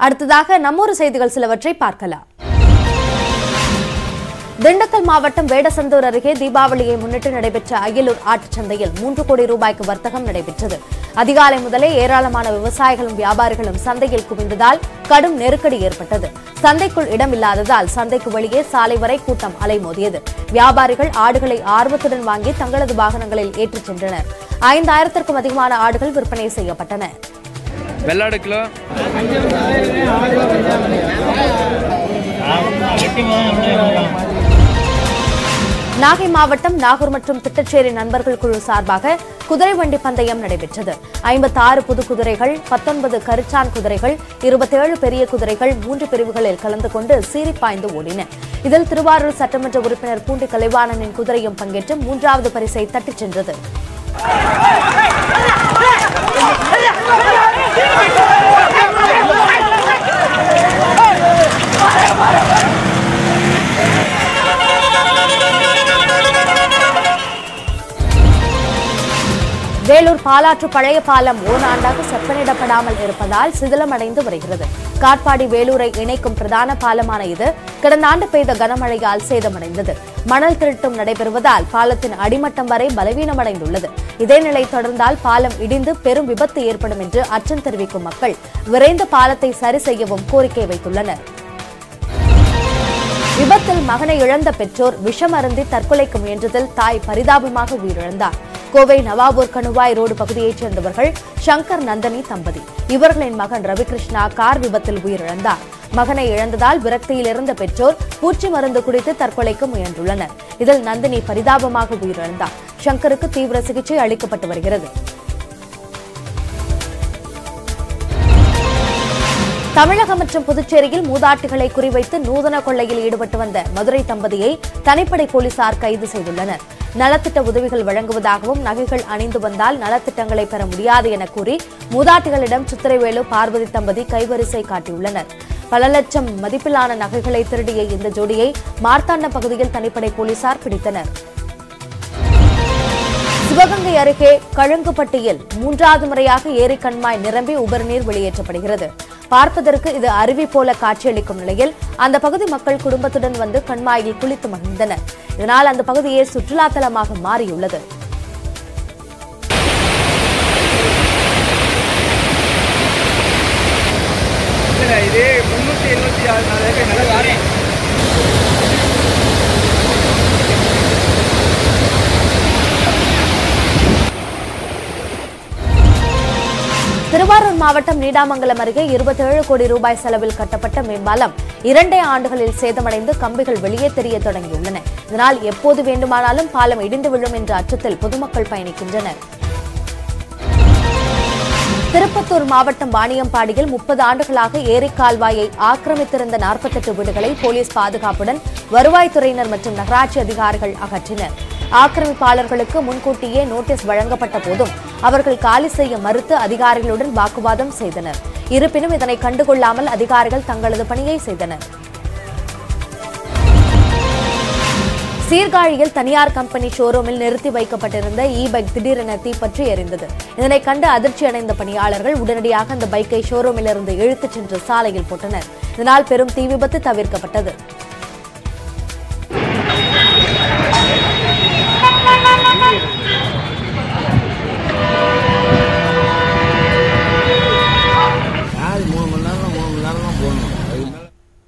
அடுத்ததாக நம்மூர் செய்திகள் சிலவற்றை பார்க்கலாம் திண்டுக்கல் மாவட்டம் வேடசந்தூர் அருகே தீபாவளியை முன்னிட்டு நடைபெற்ற அகிலூர் ஆட்டுச் சந்தையில் மூன்று கோடி ரூபாய்க்கு வர்த்தகம் நடைபெற்றது அதிகாலை முதலே ஏராளமான விவசாயிகளும் வியாபாரிகளும் சந்தையில் குவிந்ததால் கடும் நெருக்கடி ஏற்பட்டது சந்தைக்குள் இடமில்லாததால் சந்தைக்கு வெளியே சாலை வரை கூட்டம் அலைமோதியது வியாபாரிகள் ஆடுகளை ஆர்வத்துடன் வாங்கி தங்களது வாகனங்களில் ஏற்றிச் சென்றனர் ஐந்தாயிரத்திற்கும் அதிகமான ஆடுகள் விற்பனை செய்யப்பட்டன வெள்ளாடு கிலோ நாகை மாவட்டம் நாகூர் மற்றும் திட்டச்சேரி நண்பர்கள் குழு சார்பாக குதிரை வண்டி பந்தயம் நடைபெற்றது ஐம்பத்தாறு புது குதிரைகள் பத்தொன்பது கருச்சான் குதிரைகள் இருபத்தேழு பெரிய குதிரைகள் மூன்று பிரிவுகளில் கலந்து கொண்டு சீறி பாய்ந்து ஓடின இதில் திருவாரூர் சட்டமன்ற உறுப்பினர் பூண்டி கலைவாணனின் குதிரையும் பங்கேற்று மூன்றாவது பரிசை தட்டிச் சென்றது வேலூர் பாலாற்று பழைய பாலம் ஓராண்டாக செப்பனிடப்படாமல் இருப்பதால் சிதிலமடைந்து வருகிறது காட்பாடி வேலூரை இணைக்கும் பிரதான பாலமான இது கடந்த ஆண்டு பெய்த கனமழையால் சேதமடைந்தது மணல் திருட்டும் நடைபெறுவதால் பாலத்தின் அடிமட்டம் வரை பலவீனமடைந்துள்ளது இதே நிலை தொடர்ந்தால் பாலம் இடிந்து பெரும் விபத்து ஏற்படும் என்று அச்சம் தெரிவிக்கும் மக்கள் விரைந்து பாலத்தை சரி செய்யவும் கோரிக்கை வைத்துள்ளனர் விபத்தில் மகனை இழந்த பெற்றோர் விஷம் அருந்தி தற்கொலைக்கு முயன்றதில் தாய் பரிதாபமாக உயிரிழந்தார் கோவை நவாபூர் கணுவாய் ரோடு பகுதியைச் சேர்ந்தவர்கள் சங்கர் நந்தனி தம்பதி இவர்களின் மகன் ரவிகிருஷ்ணா கார் விபத்தில் உயிரிழந்தார் மகனை இழந்ததால் விரக்தியில் இருந்த பெற்றோர் பூச்சி மருந்து குடித்து தற்கொலைக்கு முயன்றுள்ளனர் இதில் நந்தினி பரிதாபமாக உயிரிழந்தார் சங்கருக்கு தீவிர சிகிச்சை அளிக்கப்பட்டு வருகிறது தமிழகம் மற்றும் புதுச்சேரியில் மூதாட்டிகளை குறிவைத்து நூதன கொள்ளையில் ஈடுபட்டு வந்த மதுரை தம்பதியை தனிப்படை போலீசார் கைது செய்துள்ளனர் நலத்திட்ட உதவிகள் வழங்குவதாகவும் நகைகள் அணிந்து வந்தால் நலத்திட்டங்களை பெற முடியாது என கூறி மூதாட்டிகளிடம் சித்திரைவேலு பார்வதி தம்பதி கைவரிசை காட்டியுள்ளனர் பல லட்சம் மதிப்பிலான நகைகளை திருடிய இந்த ஜோடியை மார்த்தாண்ட பகுதியில் தனிப்படை போலீசார் பிடித்தனர் சிவகங்கை அருகே கழுங்குப்பட்டியில் மூன்றாவது முறையாக ஏரி கண்மாய் நிரம்பி உபரிநீர் வெளியேற்றப்படுகிறது பார்ப்பதற்கு இது அருவி போல காட்சியளிக்கும் நிலையில் அந்த பகுதி மக்கள் குடும்பத்துடன் வந்து கண்மாயில் குளித்து மகிழ்ந்தனர் இதனால் அந்த பகுதியே சுற்றுலா தலமாக மாறியுள்ளது இது முன்னூற்றி எழுபத்தி ஆறு நாலு நல்லா வரேன் திருவாரூர் மாவட்டம் நீடாமங்கலம் அருகே இருபத்தேழு கோடி ரூபாய் செலவில் கட்டப்பட்ட மேம்பாலம் இரண்டே ஆண்டுகளில் சேதமடைந்து கம்பிகள் வெளியே தெரிய தொடங்கியுள்ளன இதனால் எப்போது வேண்டுமானாலும் பாலம் இடிந்து விழும் என்ற அச்சத்தில் பொதுமக்கள் பயணிக்கின்றனர் திருப்பத்தூர் மாவட்டம் வாணியம்பாடியில் முப்பது ஆண்டுகளாக ஏரி கால்வாயை ஆக்கிரமித்திருந்த நாற்பத்தெட்டு வீடுகளை போலீஸ் பாதுகாப்புடன் வருவாய்த்துறையினர் மற்றும் நகராட்சி அதிகாரிகள் அகற்றினர் ஆக்கிரமிப்பாளர்களுக்கு முன்கூட்டியே நோட்டீஸ் வழங்கப்பட்ட போதும் அவர்கள் காலி செய்ய மறுத்து அதிகாரிகளுடன் வாக்குவாதம் செய்தனர் இருப்பினும் இதனை கண்டுகொள்ளாமல் அதிகாரிகள் தங்களது பணியை செய்தனர் சீர்காழியில் தனியார் கம்பெனி ஷோரூமில் நிறுத்தி வைக்கப்பட்டிருந்த இ பைக் திடீரென தீப்பற்றி எரிந்தது இதனை கண்டு அதிர்ச்சி அடைந்த பணியாளர்கள் உடனடியாக அந்த பைக்கை ஷோரூமிலிருந்து இழுத்துச் சென்று சாலையில் போட்டனர் இதனால் பெரும் தீ விபத்து தவிர்க்கப்பட்டது